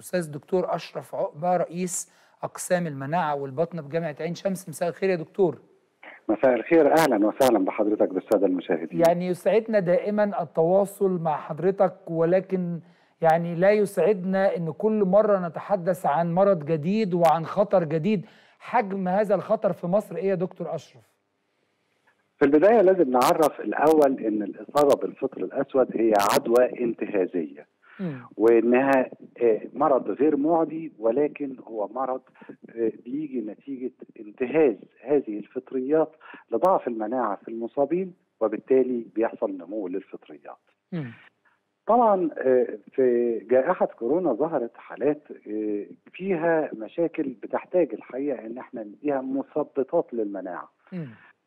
الاستاذ الدكتور اشرف عقبه رئيس اقسام المناعه والبطنه بجامعه عين شمس مساء الخير يا دكتور مساء الخير اهلا وسهلا بحضرتك بالساده المشاهدين يعني يسعدنا دائما التواصل مع حضرتك ولكن يعني لا يسعدنا ان كل مره نتحدث عن مرض جديد وعن خطر جديد حجم هذا الخطر في مصر ايه يا دكتور اشرف في البدايه لازم نعرف الاول ان الاصابه بالفطر الاسود هي عدوى انتهازيه مم. وانها آه، مرض غير معدي ولكن هو مرض آه، بيجي نتيجه انتهاز هذه الفطريات لضعف المناعه في المصابين وبالتالي بيحصل نمو للفطريات. مم. طبعا آه، في جائحة كورونا ظهرت حالات آه، فيها مشاكل بتحتاج الحقيقة ان احنا نديها مثبطات للمناعة مم.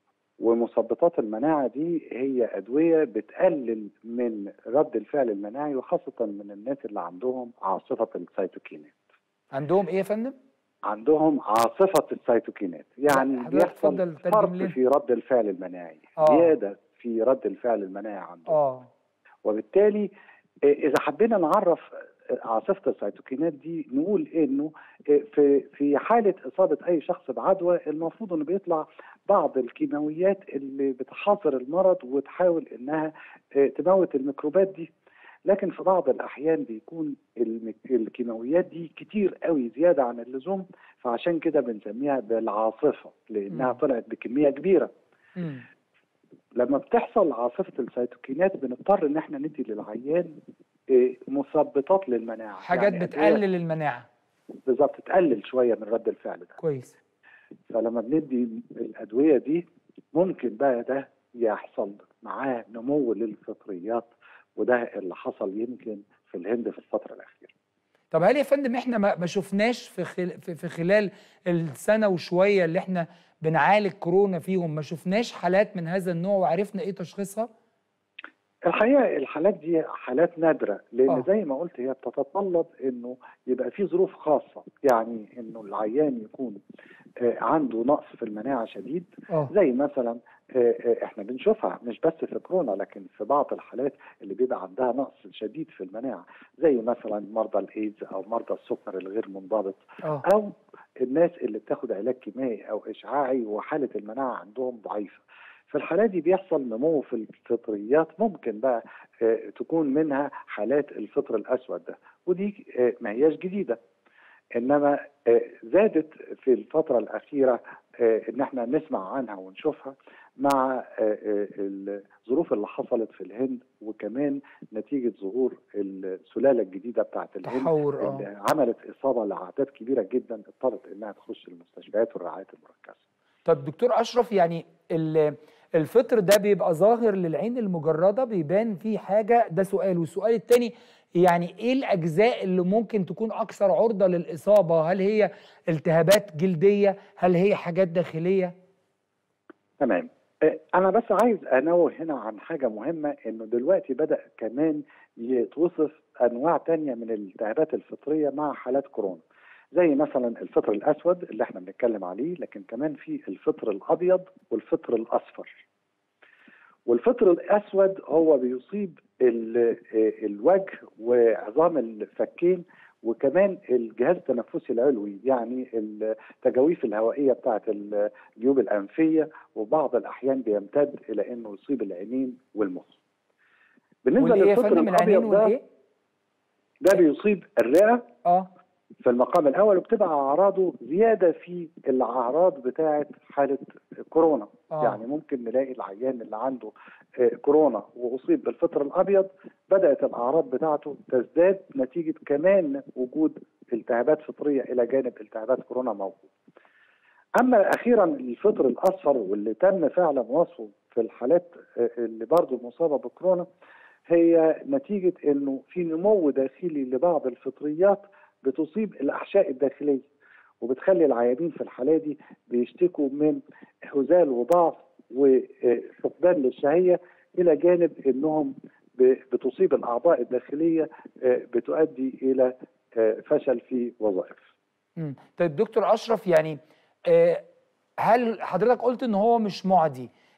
ومثبطات المناعة دي هي أدوية بتقلل من رد الفعل المناعي وخاصة من الناس اللي عندهم عاصفة السيتوكينات عندهم ايه يا فندم عندهم عاصفة السيتوكينات يعني حضرتك بيحصل اتفضل ترجم فرق لنا. في رد الفعل المناعي آه. زيادة في رد الفعل المناعي عندهم اه وبالتالي آه، اذا حبينا نعرف آه، عاصفه السيتوكينات دي نقول انه آه، في في حاله اصابه اي شخص بعدوى المفروض انه بيطلع بعض الكيماويات اللي بتحاصر المرض وتحاول انها آه، تموت الميكروبات دي لكن في بعض الاحيان بيكون المك- الكيماويات دي كتير قوي زياده عن اللزوم فعشان كده بنسميها بالعاصفه لانها مم. طلعت بكميه كبيره مم. لما بتحصل عاصفه السيتوكينات بنضطر ان احنا ندي للعيان إيه، مثبطات للمناعه حاجات يعني أدوية بتقلل المناعه بالظبط تقلل شويه من رد الفعل ده كويس فلما بندي الادويه دي ممكن بقى ده يحصل معاه نمو للفطريات وده اللي حصل يمكن في الهند في الفتره الاخيره طب هل يا فندم احنا ما ما شفناش في خل... في في خلال السنه وشويه اللي احنا بنعالج كورونا فيهم ما شفناش حالات من هذا النوع وعرفنا ايه تشخيصها؟ الحقيقه الحالات دي حالات نادره لان آه. زي ما قلت هي بتتطلب انه يبقى في ظروف خاصه يعني انه العيان يكون آه، عنده نقص في المناعه شديد اه زي مثلا آه، آه، احنا بنشوفها مش بس في كورونا لكن في بعض الحالات اللي بيبقى عندها نقص شديد في المناعه زي مثلا مرضى الايدز او مرضى السكر الغير منضبط اه او الناس اللي بتاخد علاج كيميائي او اشعاعي وحاله المناعه عندهم ضعيفه في الحالات دي بيحصل نمو في الفطريات ممكن بقى آه، تكون منها حالات الفطر الاسود ده ودي آه، ما هياش جديده انما آه، زادت في الفتره الاخيره آه، ان احنا نسمع عنها ونشوفها مع آه، آه، الظروف اللي حصلت في الهند وكمان نتيجه ظهور السلاله الجديده بتاعت الهند تحور اه اللي عملت اصابه لاعداد كبيره جدا اضطرت انها تخش المستشفيات والرعايه المركزه. طب دكتور اشرف يعني ال- الفطر ده بيبقى ظاهر للعين المجرده بيبان فيه حاجه ده سؤال والسؤال الثاني يعني ايه الاجزاء اللي ممكن تكون اكثر عرضه للاصابه هل هي التهابات جلديه هل هي حاجات داخليه تمام. آه، انا بس عايز انوه هنا عن حاجه مهمه انه دلوقتي بدا كمان يتوصف انواع تانية من الالتهابات الفطريه مع حالات كورونا. زي مثلا الفطر الاسود اللي احنا بنتكلم عليه لكن كمان في الفطر الابيض والفطر الاصفر. والفطر الاسود هو بيصيب ال- آه، الوجه وعظام الفكين وكمان الجهاز التنفسي العلوي يعني التجاويف الهوائيه بتاعه الجيوب الانفيه وبعض الاحيان بيمتد الى انه يصيب العينين والمخ. بالنسبه والايه يا للفطر فندم العينين الابيض ده والايه ده بيصيب الرئه اه في المقام الاول وبتبقى اعراضه زياده في الاعراض بتاعه حاله كورونا آه. يعني ممكن نلاقي العيان اللي عنده آه، كورونا واصيب بالفطر الابيض بدات الاعراض بتاعته تزداد نتيجه كمان وجود التهابات فطريه الى جانب التهابات كورونا موجود. اما اخيرا الفطر الاصفر واللي تم فعلا وصفه في الحالات آه، اللي برضه مصابه بكورونا هي نتيجه انه في نمو داخلي لبعض الفطريات بتصيب الاحشاء الداخليه وبتخلي العيانين في الحاله دي بيشتكوا من هزال وضعف وفقدان للشهيه الى جانب انهم ب- بتصيب الاعضاء الداخليه آه، بتؤدي الى آه، فشل في وظائف. مم. طيب دكتور اشرف يعني آه، هل حضرتك قلت ان هو مش معدي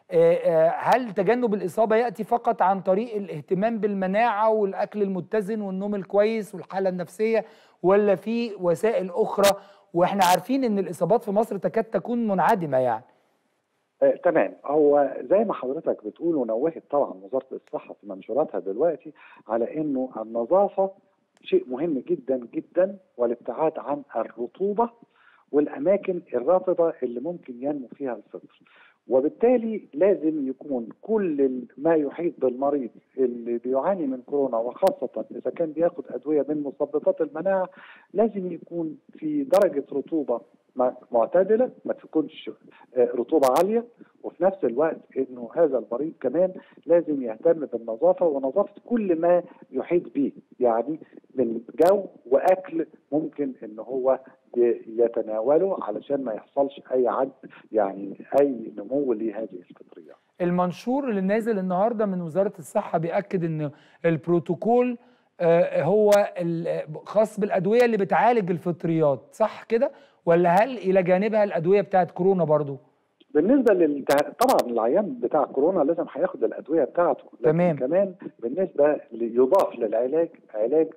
آه، آه، هل تجنب الإصابة يأتي فقط عن طريق الاهتمام بالمناعة والأكل المتزن والنوم الكويس والحالة النفسية ولا في وسائل أخرى وإحنا عارفين إن الإصابات في مصر تكاد تكون منعدمة يعني آه، تمام هو زي ما حضرتك بتقول ونوهت طبعا وزاره الصحه في منشوراتها دلوقتي على انه النظافه شيء مهم جدا جدا والابتعاد عن الرطوبه والاماكن الرافضه اللي ممكن ينمو فيها الفطر وبالتالي لازم يكون كل ما يحيط بالمريض اللي بيعاني من كورونا وخاصة إذا كان بياخد أدوية من مثبطات المناعة لازم يكون في درجة رطوبة م- معتدلة ما تكونش آه، رطوبة عالية وفي نفس الوقت انه هذا المريض كمان لازم يهتم بالنظافة ونظافة كل ما يحيط به يعني من جو واكل ممكن ان هو ي- يتناوله علشان ما يحصلش اي عد يعني اي نمو لهذه الفطريات المنشور اللي نازل النهارده من وزاره الصحه بياكد ان البروتوكول آه، هو ال- خاص بالادويه اللي بتعالج الفطريات صح كده ولا هل الى جانبها الادويه بتاعت كورونا برضو بالنسبه لل طبعا العيان بتاع كورونا لازم هياخد الادويه بتاعته لكن تمام. كمان بالنسبه ل- يضاف للعلاج علاج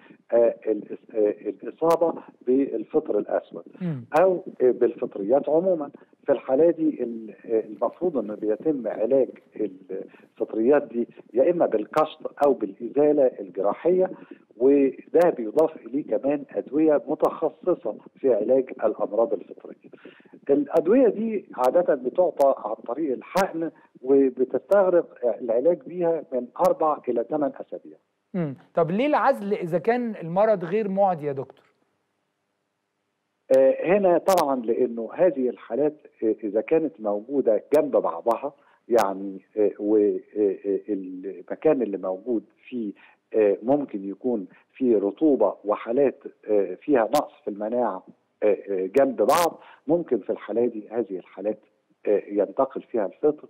للاصابه بالفطر الاسود مم. او بالفطريات عموما في الحاله دي ال- المفروض انه بيتم علاج الفطريات دي يا اما بالقشط او بالازاله الجراحيه وده بيضاف اليه كمان ادويه متخصصه في علاج الامراض الفطريه. الادويه دي عاده بتعطى عن طريق الحقن وبتستغرق العلاج بيها من اربع الى ثمان اسابيع. مم. طب ليه العزل اذا كان المرض غير معدي يا دكتور آه، هنا طبعا لانه هذه الحالات آه، اذا كانت موجوده جنب بعضها يعني والمكان اللي موجود فيه آه، ممكن يكون فيه رطوبه وحالات آه، فيها نقص في المناعه آه، آه، جنب بعض ممكن في الحالات دي هذه الحالات آه، ينتقل فيها الفطر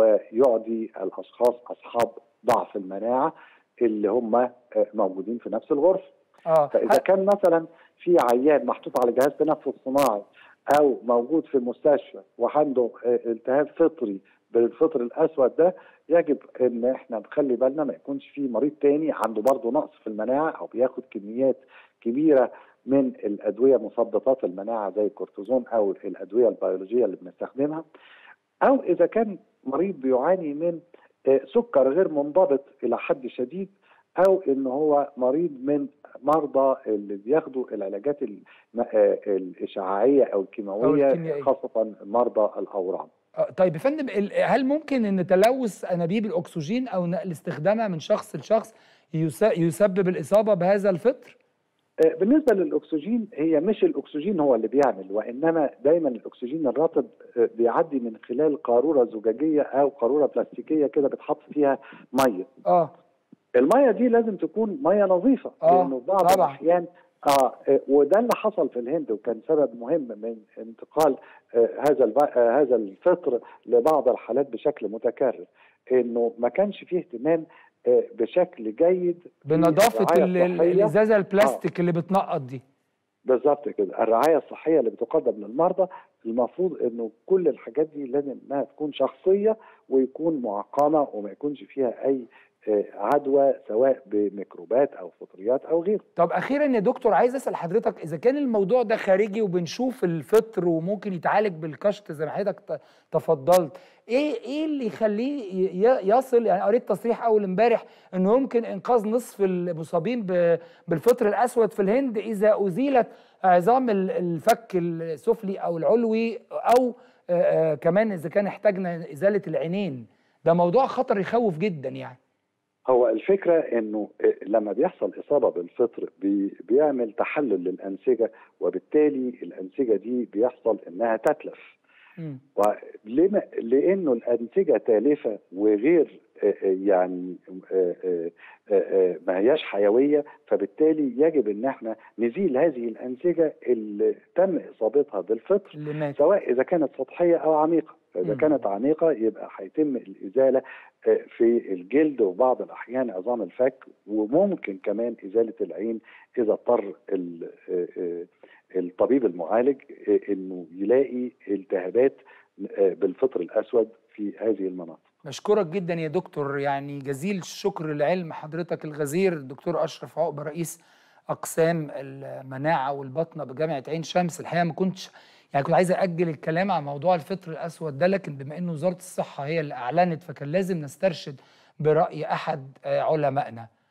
ويعدي الاشخاص اصحاب ضعف المناعه اللي هم آه، موجودين في نفس الغرفه. اه فاذا كان مثلا في عيان محطوط على جهاز تنفس صناعي او موجود في المستشفى وعنده آه، التهاب فطري بالفطر الاسود ده يجب ان احنا نخلي بالنا ما يكونش في مريض تاني عنده برضه نقص في المناعه او بياخد كميات كبيره من الادويه مثبطات المناعه زي الكورتيزون او الادويه البيولوجيه اللي بنستخدمها او اذا كان مريض بيعاني من آه، سكر غير منضبط الى حد شديد او ان هو مريض من مرضى اللي بياخدوا العلاجات الم- آه، الاشعاعيه او أو الكيماويه الكيميائية. خاصه مرضى الاورام آه، طيب يا فندم ال- هل ممكن ان تلوث انابيب الاكسجين او نقل استخدامها من شخص لشخص يس- يسبب الاصابه بهذا الفطر آه، بالنسبه للاكسجين هي مش الاكسجين هو اللي بيعمل وانما دايما الاكسجين الرطب آه، بيعدي من خلال قاروره زجاجيه او قاروره بلاستيكيه كده بتحط فيها ميه اه الميه دي لازم تكون ميه نظيفه آه، لانه في بعض طبعاً. الاحيان اه آه، وده اللي حصل في الهند وكان سبب مهم من انتقال آه هذا الب... آه هذا الفطر لبعض الحالات بشكل متكرر انه ما كانش فيه اهتمام آه بشكل جيد بنظافه بالرعاية ال- ال- الصحية. الازازه البلاستيك اللي بتنقط دي بالظبط كده الرعايه الصحيه اللي بتقدم للمرضى المفروض انه كل الحاجات دي لازم انها تكون شخصيه ويكون معقمه وما يكونش فيها اي آه، عدوى سواء بميكروبات او فطريات او غيره طب اخيرا يا دكتور عايز اسال حضرتك اذا كان الموضوع ده خارجي وبنشوف الفطر وممكن يتعالج بالكشط زي ما حضرتك ت- تفضلت ايه ايه اللي يخليه ي- ي- يصل يعني قريت تصريح اول امبارح انه يمكن انقاذ نصف المصابين ب- بالفطر الاسود في الهند اذا ازيلت عظام ال- الفك السفلي او العلوي او آه، آه، كمان اذا كان احتاجنا ازاله العينين ده موضوع خطر يخوف جدا يعني هو الفكرة انه لما بيحصل اصابة بالفطر بي بيعمل تحلل للانسجة وبالتالي الانسجة دي بيحصل انها تتلف مم. ولما لانه الانسجة تالفة وغير آه، آه، يعني آه، آه، آه، آه، ما هياش حيوية فبالتالي يجب ان احنا نزيل هذه الانسجة اللي تم اصابتها بالفطر اللي مات سواء اذا كانت سطحيه او عميقه فاذا مم. كانت عميقه يبقى هيتم الازاله آه، في الجلد وبعض الاحيان عظام الفك وممكن كمان ازاله العين اذا اضطر ال- آه، آه، الطبيب المعالج آه، انه يلاقي التهابات آه، بالفطر الاسود في هذه المناطق بشكرك جدا يا دكتور يعني جزيل الشكر لعلم حضرتك الغزير الدكتور اشرف عقبه رئيس اقسام المناعه والبطنه بجامعه عين شمس الحقيقه ما كنتش يعني كنت عايز اجل الكلام عن موضوع الفطر الاسود ده لكن بما ان وزاره الصحه هي اللي اعلنت فكان لازم نسترشد براي احد آه، علمائنا